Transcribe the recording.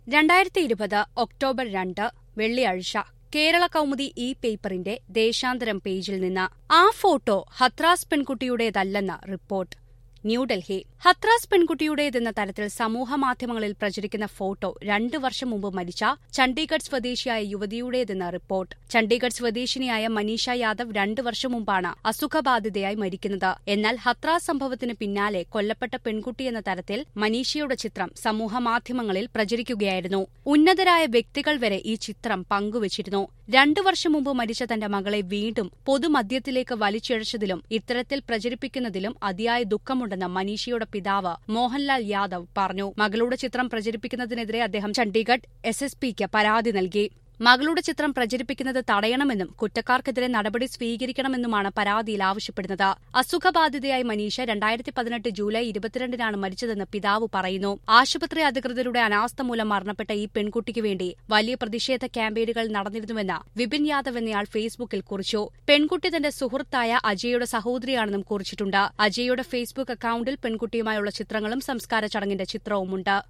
രണ്ടായിരത്തി ഇരുപത് ഒക്ടോബർ രണ്ട് വെള്ളിയാഴ്ച കേരള കൗമുദി ഇ പേപ്പറിന്റെ ദേശാന്തരം പേജിൽ നിന്ന് ആ ഫോട്ടോ ഹത്രാസ് പെൺകുട്ടിയുടേതല്ലെന്ന് റിപ്പോർട്ട് ന്യൂഡൽഹി ഹത്രാസ് പെൺകുട്ടിയുടേതെന്ന തരത്തിൽ സമൂഹമാധ്യമങ്ങളിൽ പ്രചരിക്കുന്ന ഫോട്ടോ രണ്ടു വർഷം മുമ്പ് മരിച്ച ചണ്ഡീഗഡ് സ്വദേശിയായ യുവതിയുടേതെന്ന് റിപ്പോർട്ട് ചണ്ഡീഗഡ് സ്വദേശിനിയായ മനീഷ യാദവ് രണ്ടു വർഷം മുമ്പാണ് അസുഖബാധിതയായി മരിക്കുന്നത് എന്നാൽ ഹത്രാസ് സംഭവത്തിന് പിന്നാലെ കൊല്ലപ്പെട്ട പെൺകുട്ടിയെന്ന തരത്തിൽ മനീഷയുടെ ചിത്രം സമൂഹമാധ്യമങ്ങളിൽ പ്രചരിക്കുകയായിരുന്നു ഉന്നതരായ വ്യക്തികൾ വരെ ഈ ചിത്രം പങ്കുവച്ചിരുന്നു രണ്ടു വർഷം മുമ്പ് മരിച്ച തന്റെ മകളെ വീണ്ടും പൊതുമധ്യത്തിലേക്ക് വലിച്ചിഴച്ചതിലും ഇത്തരത്തിൽ പ്രചരിപ്പിക്കുന്നതിലും അതിയായ ദുഃഖമുണ്ടെന്ന് മനീഷയുടെ പിതാവ് മോഹൻലാൽ യാദവ് പറഞ്ഞു മകളുടെ ചിത്രം പ്രചരിപ്പിക്കുന്നതിനെതിരെ അദ്ദേഹം ചണ്ഡീഗഡ് എസ് എസ് പിക്ക് പരാതി നൽകി മകളുടെ ചിത്രം പ്രചരിപ്പിക്കുന്നത് തടയണമെന്നും കുറ്റക്കാർക്കെതിരെ നടപടി സ്വീകരിക്കണമെന്നുമാണ് പരാതിയിൽ ആവശ്യപ്പെടുന്നത് അസുഖബാധിതയായ മനീഷ രണ്ടായിരത്തി പതിനെട്ട് ജൂലൈ ഇരുപത്തിരണ്ടിനാണ് മരിച്ചതെന്ന് പിതാവ് പറയുന്നു ആശുപത്രി അധികൃതരുടെ അനാസ്ഥ മൂലം മരണപ്പെട്ട ഈ പെൺകുട്ടിക്ക് വേണ്ടി വലിയ പ്രതിഷേധ ക്യാമ്പയിനുകൾ നടന്നിരുന്നുവെന്ന് വിപിൻ യാദവ് എന്നയാൾ ഫേസ്ബുക്കിൽ കുറിച്ചു പെൺകുട്ടി തന്റെ സുഹൃത്തായ അജയുടെ സഹോദരിയാണെന്നും കുറിച്ചിട്ടുണ്ട് അജയുടെ ഫേസ്ബുക്ക് അക്കൌണ്ടിൽ പെൺകുട്ടിയുമായുള്ള ചിത്രങ്ങളും സംസ്കാര ചടങ്ങിന്റെ ചിത്രവുമുണ്ട്